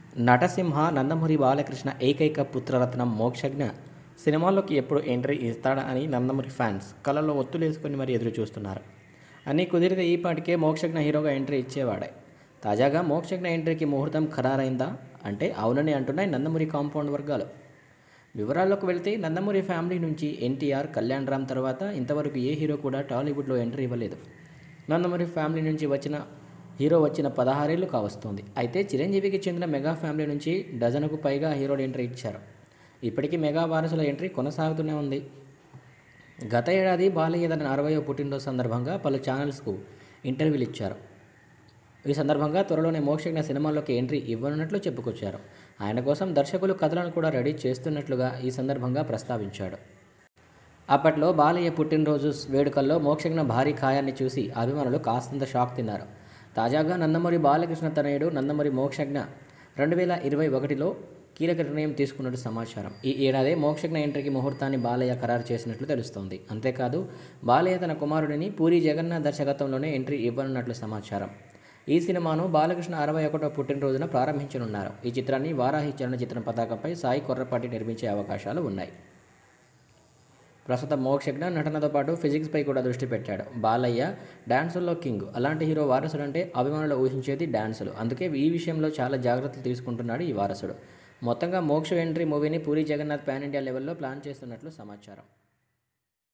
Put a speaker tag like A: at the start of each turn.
A: నటసింహ నందమూరి బాలకృష్ణ ఏకైక పుత్రరత్నం మోక్షజ్ఞ సినిమాల్లోకి ఎప్పుడు ఎంట్రీ ఇస్తాడా అని నందమూరి ఫ్యాన్స్ కళ్ళలో ఒత్తులేసుకొని మరి ఎదురు చూస్తున్నారు అన్నీ కుదిరితే ఈ పాటికే మోక్షజ్ఞ హీరోగా ఎంట్రీ ఇచ్చేవాడే తాజాగా మోక్షజ్ఞ ఎంట్రీకి ముహూర్తం ఖరారైందా అంటే అవునని అంటున్నాయి నందమూరి కాంపౌండ్ వర్గాలు వివరాల్లోకి వెళ్తే నందమూరి ఫ్యామిలీ నుంచి ఎన్టీఆర్ కళ్యాణ్ రామ్ తర్వాత ఇంతవరకు ఏ హీరో కూడా టాలీవుడ్లో ఎంట్రీ ఇవ్వలేదు నందమూరి ఫ్యామిలీ నుంచి వచ్చిన హీరో వచ్చిన పదహారేళ్లు కావస్తోంది అయితే చిరంజీవికి చెందిన మెగా ఫ్యామిలీ నుంచి డజనుకు పైగా హీరోలు ఎంట్రీ ఇచ్చారు ఇప్పటికీ మెగా వారసుల ఎంట్రీ కొనసాగుతూనే ఉంది గత ఏడాది బాలయ్య తన అరవయో పుట్టినరోజు సందర్భంగా పలు ఛానల్స్కు ఇంటర్వ్యూలు ఇచ్చారు ఈ సందర్భంగా త్వరలోనే మోక్షజ్ఞ సినిమాల్లోకి ఎంట్రీ ఇవ్వనున్నట్లు చెప్పుకొచ్చారు ఆయన కోసం దర్శకులు కథలను కూడా రెడీ చేస్తున్నట్లుగా ఈ సందర్భంగా ప్రస్తావించాడు అప్పట్లో బాలయ్య పుట్టినరోజు వేడుకల్లో మోక్షజ్ఞ భారీ ఖాయాన్ని చూసి అభిమానులు కాస్తంత షాక్ తిన్నారు తాజాగా నందమూరి బాలకృష్ణ తనయుడు నందమూరి మోక్షజ్ఞ రెండు వేల ఇరవై ఒకటిలో కీలక నిర్ణయం తీసుకున్నట్టు సమాచారం ఈ ఏడాది మోక్షజ్ఞ ఎంట్రీకి ముహూర్తాన్ని బాలయ్య ఖరారు చేసినట్లు తెలుస్తోంది అంతేకాదు బాలయ్య తన కుమారుడిని పూరి జగన్నాథ్ దర్శకత్వంలోనే ఎంట్రీ ఇవ్వనున్నట్లు సమాచారం ఈ సినిమాను బాలకృష్ణ అరవై ఒకటో పుట్టినరోజున ప్రారంభించనున్నారు ఈ చిత్రాన్ని వారాహి చలనచిత్రం పతాకంపై సాయి కొర్రపాటి నిర్మించే అవకాశాలు ఉన్నాయి ప్రస్తుతం మోక్షజ్ఞ నటనతో పాటు ఫిజిక్స్పై కూడా దృష్టి పెట్టాడు బాలయ్య డాన్సుల్లో కింగ్ అలాంటి హీరో వారసుడు అంటే అభిమానులు ఊహించేది డాన్సులు అందుకే ఈ విషయంలో చాలా జాగ్రత్తలు తీసుకుంటున్నాడు ఈ వారసుడు మొత్తంగా మోక్ష ఎంట్రీ మూవీని పూరి జగన్నాథ్ పాన్ ఇండియా లెవెల్లో ప్లాన్ చేస్తున్నట్లు సమాచారం